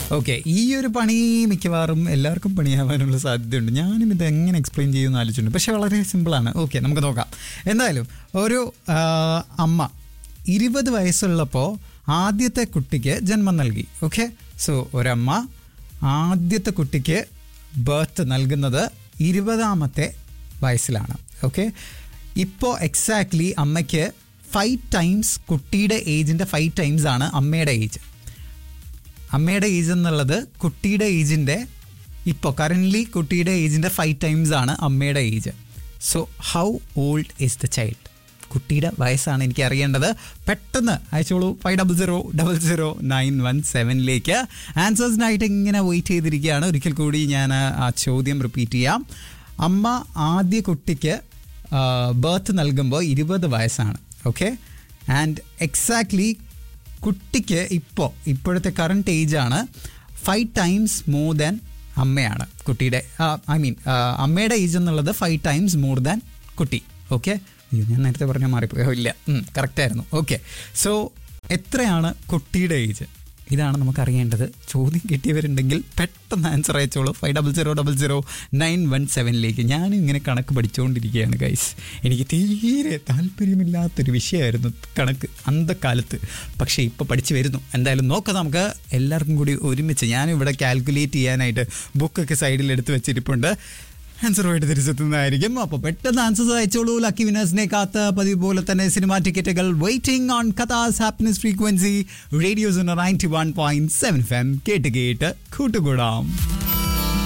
okay ഈ ഒരു പണി മിക്കവാറും എല്ലാവർക്കും പണിയാവാനുള്ള സാധ്യതയുണ്ട് ഞാനും ഇത് എങ്ങനെ എക്സ്പ്ലെയിൻ ചെയ്യുമെന്ന് ആലോചിച്ചിട്ടുണ്ട് പക്ഷെ വളരെ സിമ്പിളാണ് ഓക്കെ നമുക്ക് നോക്കാം എന്തായാലും ഒരു ആ, അമ്മ ഇരുപത് വയസ്സുള്ളപ്പോൾ ആദ്യത്തെ കുട്ടിക്ക് ജന്മം നൽകി ഓക്കെ സോ ഒരമ്മ ആദ്യത്തെ കുട്ടിക്ക് ബർത്ത് നൽകുന്നത് ഇരുപതാമത്തെ വയസ്സിലാണ് ഓക്കെ ഇപ്പോൾ എക്സാക്ട്ലി അമ്മയ്ക്ക് ഫൈവ് ടൈംസ് കുട്ടിയുടെ ഏജിൻ്റെ ഫൈവ് ടൈംസ് ആണ് അമ്മയുടെ ഏജ് അമ്മയുടെ ഏജ് എന്നുള്ളത് കുട്ടിയുടെ ഏജിൻ്റെ ഇപ്പോൾ കറൻ്റ്ലി കുട്ടിയുടെ ഏജിൻ്റെ ഫൈവ് ടൈംസ് ആണ് അമ്മയുടെ age so how old is the child കുട്ടിയുടെ വയസ്സാണ് എനിക്ക് അറിയേണ്ടത് പെട്ടെന്ന് അയച്ചോളൂ five double zero double zero nine one സെവനിലേക്ക് ആൻസേഴ്സിനായിട്ട് ഇങ്ങനെ വെയിറ്റ് ചെയ്തിരിക്കുകയാണ് ഒരിക്കൽ കൂടി ഞാൻ ആ ചോദ്യം റിപ്പീറ്റ് ചെയ്യാം അമ്മ ആദ്യ കുട്ടിക്ക് ബർത്ത് നൽകുമ്പോൾ ഇരുപത് വയസ്സാണ് ഓക്കെ ആൻഡ് എക്സാക്ട്ലി കുട്ടിക്ക് ഇപ്പോൾ ഇപ്പോഴത്തെ കറണ്ട് ഏജ് ആണ് ഫൈവ് ടൈംസ് മോർ ദാൻ അമ്മയാണ് കുട്ടിയുടെ ഐ മീൻ അമ്മയുടെ ഏജ് എന്നുള്ളത് ഫൈവ് ടൈംസ് മോർ ദാൻ കുട്ടി ഓക്കെ അയ്യോ ഞാൻ നേരത്തെ പറഞ്ഞ മാറിപ്പോയോ ഇല്ല കറക്റ്റായിരുന്നു ഓക്കെ സോ എത്രയാണ് കുട്ടിയുടെ ഏജ് ഇതാണ് നമുക്ക് അറിയേണ്ടത് ചോദ്യം കിട്ടിയവരുണ്ടെങ്കിൽ പെട്ടെന്ന് ആൻസർ അയച്ചോളൂ five double zero double zero nine one സെവനിലേക്ക് ഞാനും ഇങ്ങനെ കണക്ക് പഠിച്ചുകൊണ്ടിരിക്കുകയാണ് ഗൈസ് എനിക്ക് തീരെ താല്പര്യമില്ലാത്തൊരു വിഷയമായിരുന്നു കണക്ക് അന്തക്കാലത്ത് പക്ഷേ ഇപ്പോൾ പഠിച്ചു വരുന്നു എന്തായാലും നോക്കാം നമുക്ക് എല്ലാവർക്കും കൂടി ഒരുമിച്ച് ഞാനും ഇവിടെ കാൽക്കുലേറ്റ് ചെയ്യാനായിട്ട് ബുക്കൊക്കെ സൈഡിൽ എടുത്ത് വെച്ചിരിപ്പുണ്ട് ആൻസറുമായിട്ട് തിരിച്ചെത്തുന്നതായിരിക്കും അപ്പോൾ പെട്ടെന്ന് ആൻസേഴ്സ് അയച്ചോളൂ ലക്കി വിനേഴ്സിനെ കാത്ത് പതിവ് പോലെ തന്നെ സിനിമാ ടിക്കറ്റുകൾ വെയിറ്റിംഗ് ഓൺ കഥാസ് happiness frequency radios ninety one point seven FM കേട്ട് കേട്ട് കൂട്ടുകൂടാം